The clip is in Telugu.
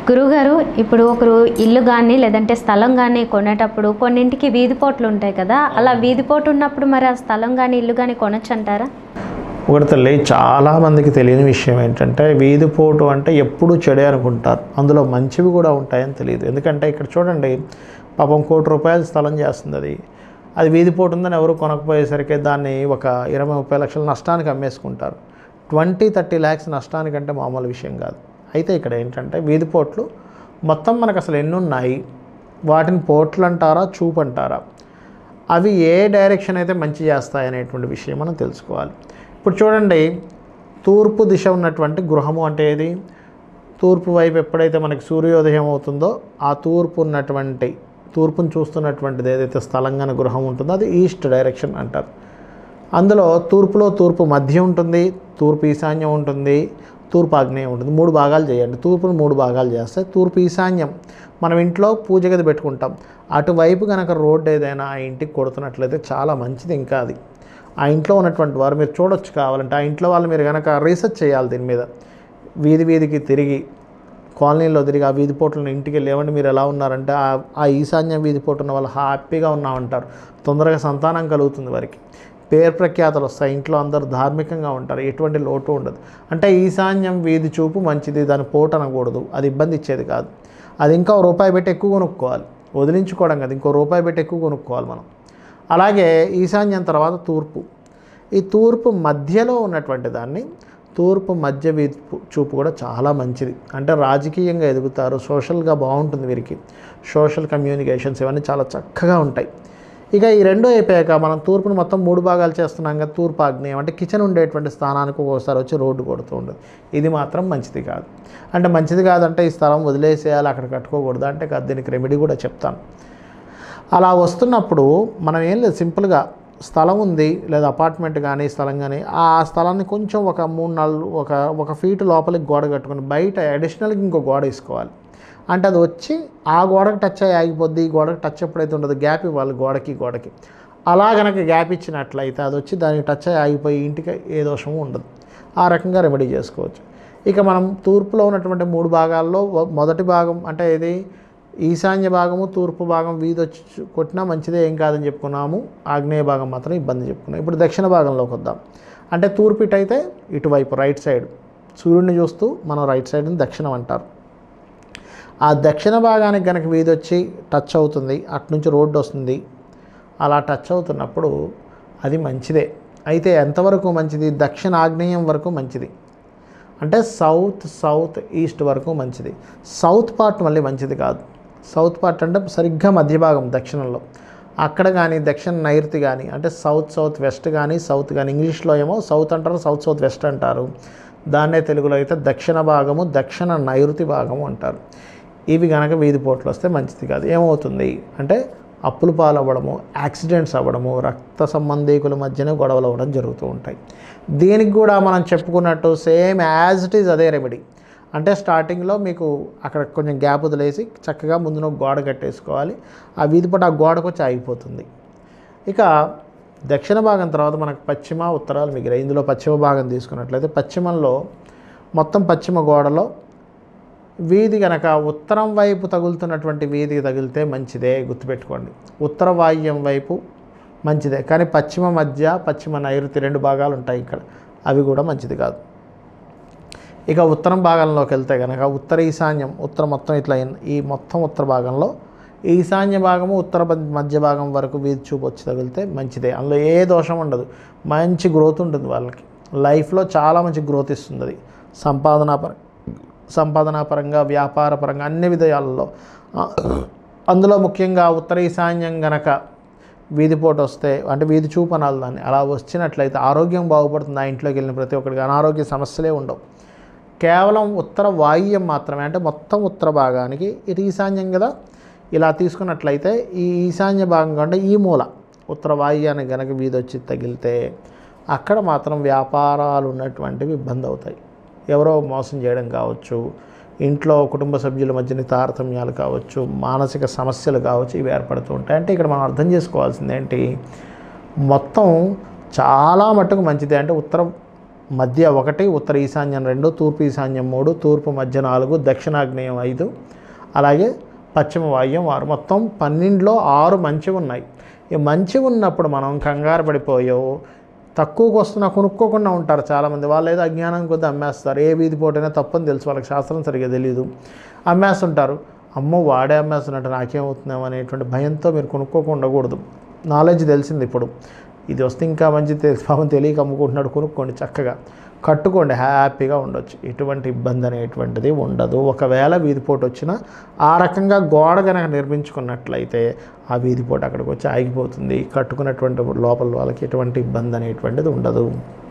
గురుగారు ఇప్పుడు ఒకరు ఇల్లు కానీ లేదంటే స్థలం కానీ కొనేటప్పుడు కొన్నింటికి వీధిపోట్లు ఉంటాయి కదా అలా వీధిపోటు ఉన్నప్పుడు మరి ఆ స్థలం కానీ ఇల్లు కానీ కొనొచ్చు అంటారా ఒకటి తల్లి చాలామందికి తెలియని విషయం ఏంటంటే వీధిపోటు అంటే ఎప్పుడూ చెడే అనుకుంటారు అందులో మంచివి కూడా ఉంటాయని తెలియదు ఎందుకంటే ఇక్కడ చూడండి పాపం కోటి రూపాయల స్థలం చేస్తుంది అది అది వీధిపోటు ఉందని ఎవరు కొనకపోయేసరికి దాన్ని ఒక ఇరవై ముప్పై లక్షల నష్టానికి అమ్మేసుకుంటారు ట్వంటీ థర్టీ ల్యాక్స్ నష్టానికంటే మామూలు విషయం కాదు అయితే ఇక్కడ ఏంటంటే వీధిపోట్లు మొత్తం మనకు అసలు ఎన్ని ఉన్నాయి వాటిని పోట్లు అంటారా చూపు అంటారా అవి ఏ డైరెక్షన్ అయితే మంచి చేస్తాయి అనేటువంటి విషయం మనం తెలుసుకోవాలి ఇప్పుడు చూడండి తూర్పు దిశ ఉన్నటువంటి గృహము అంటే ఏది తూర్పు వైపు ఎప్పుడైతే మనకి సూర్యోదయం అవుతుందో ఆ తూర్పు ఉన్నటువంటి తూర్పును చూస్తున్నటువంటిది ఏదైతే స్థలంగా గృహం ఉంటుందో అది ఈస్ట్ డైరెక్షన్ అంటారు అందులో తూర్పులో తూర్పు మధ్య ఉంటుంది తూర్పు ఈశాన్యం ఉంటుంది తూర్పు ఆగ్నేయం ఉంటుంది మూడు భాగాలు చేయండి తూర్పును మూడు భాగాలు చేస్తే తూర్పు ఈశాన్యం మనం ఇంట్లో పూజ గది పెట్టుకుంటాం అటువైపు కనుక రోడ్డు ఏదైనా ఆ ఇంటికి కొడుతున్నట్లయితే చాలా మంచిది ఇంకా అది ఆ ఇంట్లో ఉన్నటువంటి వారు మీరు చూడొచ్చు కావాలంటే ఆ ఇంట్లో వాళ్ళు మీరు కనుక రీసెర్చ్ చేయాలి దీని మీద వీధి వీధికి తిరిగి కాలనీలో తిరిగి ఆ వీధి పోట్లను ఇంటికి వెళ్ళి ఏమంటే మీరు ఎలా ఉన్నారంటే ఆ ఆ ఈశాన్య వీధి పోటు ఉన్న వాళ్ళు హ్యాపీగా ఉన్నామంటారు తొందరగా సంతానం కలుగుతుంది వారికి పేరు ప్రఖ్యాతలు వస్తాయి ఇంట్లో అందరూ ధార్మికంగా ఉంటారు ఎటువంటి లోటు ఉండదు అంటే ఈశాన్యం వీధి చూపు మంచిది దాని పోటు అనకూడదు అది ఇబ్బంది ఇచ్చేది కాదు అది ఇంకా ఓ రూపాయి పెట్టి ఎక్కువ కొనుక్కోవాలి వదిలించుకోవడం కాదు ఇంకో రూపాయి పెట్టి ఎక్కువ కొనుక్కోవాలి మనం అలాగే ఈశాన్యం తర్వాత తూర్పు ఈ తూర్పు మధ్యలో ఉన్నటువంటి దాన్ని తూర్పు మధ్య వీధి చూపు కూడా చాలా మంచిది అంటే రాజకీయంగా ఎదుగుతారు సోషల్గా బాగుంటుంది వీరికి సోషల్ కమ్యూనికేషన్స్ ఇవన్నీ చాలా చక్కగా ఉంటాయి ఇక ఈ రెండో అయిపోయాక మనం తూర్పును మొత్తం మూడు భాగాలు చేస్తున్నాం కదా తూర్పు ఆగ్నేయం అంటే కిచెన్ ఉండేటువంటి స్థానానికి ఒక్కోసారి వచ్చి రోడ్డు కొడుతూ ఉండదు ఇది మాత్రం మంచిది కాదు అంటే మంచిది కాదంటే ఈ స్థలం వదిలేసేయాలి అక్కడ కట్టుకోకూడదు అంటే కాదు దీనికి రెమెడీ కూడా చెప్తాను అలా వస్తున్నప్పుడు మనం ఏం లేదు సింపుల్గా స్థలం ఉంది లేదా అపార్ట్మెంట్ కానీ స్థలం కానీ ఆ స్థలాన్ని కొంచెం ఒక మూడు నాలుగు ఒక ఒక ఫీట్ లోపలికి గోడ కట్టుకొని బయట అడిషనల్గా ఇంకో గోడ వేసుకోవాలి అంటే అది వచ్చి ఆ గోడకు టచ్ అయ్యి ఆగిపోద్ది ఈ గోడకు టచ్ ఎప్పుడైతే ఉండదు గ్యాప్ ఇవ్వాలి గోడకి గోడకి అలా కనుక గ్యాప్ ఇచ్చినట్లయితే అది వచ్చి దానికి టచ్ అయ్యి ఆగిపోయి ఇంటికి ఏ దోషము ఉండదు ఆ రకంగా రెమెడీ చేసుకోవచ్చు ఇక మనం తూర్పులో ఉన్నటువంటి మూడు భాగాల్లో ఒ- మొదటి భాగం అంటే ఇది ఈశాన్య భాగము తూర్పు భాగం వీధి వచ్చి చు- కొట్టినా మంచిదే ఏం కాదని చెప్పుకున్నాము ఆగ్నేయ భాగం మాత్రం ఇబ్బంది చెప్పుకున్నాం ఇప్పుడు దక్షిణ భాగంలోకి వద్దాం అంటే తూర్పు ఇటు అయితే ఇటువైపు రైట్ సైడ్ సూర్యుడిని చూస్తూ మనం రైట్ సైడ్ని దక్షిణం అంటారు ఆ దక్షిణ భాగానికి కనుక వీధి వచ్చి టచ్ అవుతుంది అటు నుంచి రోడ్డు వస్తుంది అలా టచ్ అవుతున్నప్పుడు అది మంచిదే అయితే ఎంతవరకు మంచిది దక్షిణ ఆగ్నేయం వరకు మంచిది అంటే సౌత్ సౌత్ ఈస్ట్ వరకు మంచిది సౌత్ పార్ట్ మళ్ళీ మంచిది కాదు సౌత్ పార్ట్ అంటే సరిగ్గా మధ్య భాగం దక్షిణంలో అక్కడ కానీ దక్షిణ నైరుతి కానీ అంటే సౌత్ సౌత్ వెస్ట్ కానీ సౌత్ కానీ ఇంగ్లీష్లో ఏమో సౌత్ అంటారు సౌత్ సౌత్ వెస్ట్ అంటారు దాన్నే తెలుగులో అయితే దక్షిణ భాగము దక్షిణ నైరుతి భాగము అంటారు ఇవి కనుక వీధిపోట్లు వస్తే మంచిది కాదు ఏమవుతుంది అంటే అప్పులు పాలవ్వడము యాక్సిడెంట్స్ అవ్వడము రక్త సంబంధీకుల మధ్యన గొడవలు అవ్వడం జరుగుతూ ఉంటాయి దీనికి కూడా మనం చెప్పుకున్నట్టు సేమ్ యాజ్ ఇట్ ఈజ్ అదే రెమెడీ అంటే స్టార్టింగ్లో మీకు అక్కడ కొంచెం గ్యాప్ వదిలేసి చక్కగా ముందున ఒక గోడ కట్టేసుకోవాలి ఆ వీధిపట ఆ గోడకు వచ్చి ఆగిపోతుంది ఇక దక్షిణ భాగం తర్వాత మనకు పశ్చిమ ఉత్తరాలు మిగిలాయి ఇందులో పశ్చిమ భాగం తీసుకున్నట్లయితే పశ్చిమంలో మొత్తం పశ్చిమ గోడలో వీధి కనుక ఉత్తరం వైపు తగులుతున్నటువంటి వీధికి తగిలితే మంచిదే గుర్తుపెట్టుకోండి ఉత్తర వాయువ్యం వైపు మంచిదే కానీ పశ్చిమ మధ్య పశ్చిమ నైరుతి రెండు భాగాలు ఉంటాయి ఇక్కడ అవి కూడా మంచిది కాదు ఇక ఉత్తరం భాగంలోకి వెళ్తే కనుక ఉత్తర ఈశాన్యం ఉత్తర మొత్తం ఇట్లా ఇన్- ఈ మొత్తం ఉత్తర భాగంలో ఈశాన్య భాగము ఉత్తర మధ్య- మధ్య భాగం వరకు వీధి చూపు వచ్చి తగిలితే మంచిదే అందులో ఏ దోషం ఉండదు మంచి గ్రోత్ ఉంటుంది వాళ్ళకి లైఫ్లో చాలా మంచి గ్రోత్ ఇస్తుంది అది సంపాదన పర సంపాదన పరంగా వ్యాపార పరంగా అన్ని విధాలలో ఆ, అందులో ముఖ్యంగా ఉత్తర ఈశాన్యం గనక వీధిపోటు వస్తే అంటే వీధి చూపు అనాలి దాన్ని అలా వచ్చినట్లయితే ఆరోగ్యం బాగుపడుతుంది ఆ ఇంట్లోకి వెళ్ళిన ప్రతి ఒక్కరికి అనారోగ్య సమస్యలే ఉండవు కేవలం ఉత్తర వాయువ్యం మాత్రమే అంటే మొత్తం ఉత్తర భాగానికి ఇటు ఈశాన్యం కదా ఇలా తీసుకున్నట్లయితే ఈ ఈశాన్య భాగం కంటే ఈ మూల ఉత్తర వాయువ్యానికి గనక వీధి వచ్చి తగిలితే అక్కడ మాత్రం వ్యాపారాలు ఉన్నటువంటివి ఇబ్బంది అవుతాయి ఎవరో మోసం చేయడం కావచ్చు ఇంట్లో కుటుంబ సభ్యుల మధ్యన తారతమ్యాలు కావచ్చు మానసిక సమస్యలు కావచ్చు ఇవి ఏర్పడుతూ ఉంటాయి అంటే ఇక్కడ మనం అర్థం చేసుకోవాల్సింది ఏంటి మొత్తం చాలా మట్టుకు మంచిదే అంటే ఉత్తర మధ్య ఒకటి ఉత్తర ఈశాన్యం రెండు తూర్పు ఈశాన్యం మూడు తూర్పు మధ్య నాలుగు దక్షిణాగ్నేయం ఐదు అలాగే పశ్చిమ వాయువ్యం ఆరు మొత్తం పన్నెండులో ఆరు మంచివి ఉన్నాయి ఈ మంచివి ఉన్నప్పుడు మనం కంగారు పడిపోయో తక్కువకు వస్తున్నా కొనుక్కోకుండా ఉంటారు చాలామంది వాళ్ళు ఏదో అజ్ఞానం కొద్దీ అమ్మేస్తారు ఏ వీధి పోటైనా తప్పని తెలుసు వాళ్ళకి శాస్త్రం సరిగ్గా తెలియదు అమ్మేస్తుంటారు అమ్మో వాడే అమ్మేస్తున్నట్టు నాకేమవుతుందేమో అనేటువంటి భయంతో మీరు కొనుక్కోకుండా ఉండకూడదు నాలెడ్జ్ తెలిసింది ఇప్పుడు ఇది వస్తే ఇంకా మంచి పాపం తెలియక అమ్ముకుంటున్నాడు కొనుక్కోండి చక్కగా కట్టుకోండి హ్యాపీగా ఉండొచ్చు ఎటువంటి ఇబ్బంది అనేటువంటిది ఉండదు ఒకవేళ వీధిపోటు వచ్చినా ఆ రకంగా గోడ కనుక నిర్మించుకున్నట్లయితే ఆ వీధిపోటు అక్కడికి వచ్చి ఆగిపోతుంది కట్టుకున్నటువంటి లోపల వాళ్ళకి ఎటువంటి ఇబ్బంది అనేటువంటిది ఉండదు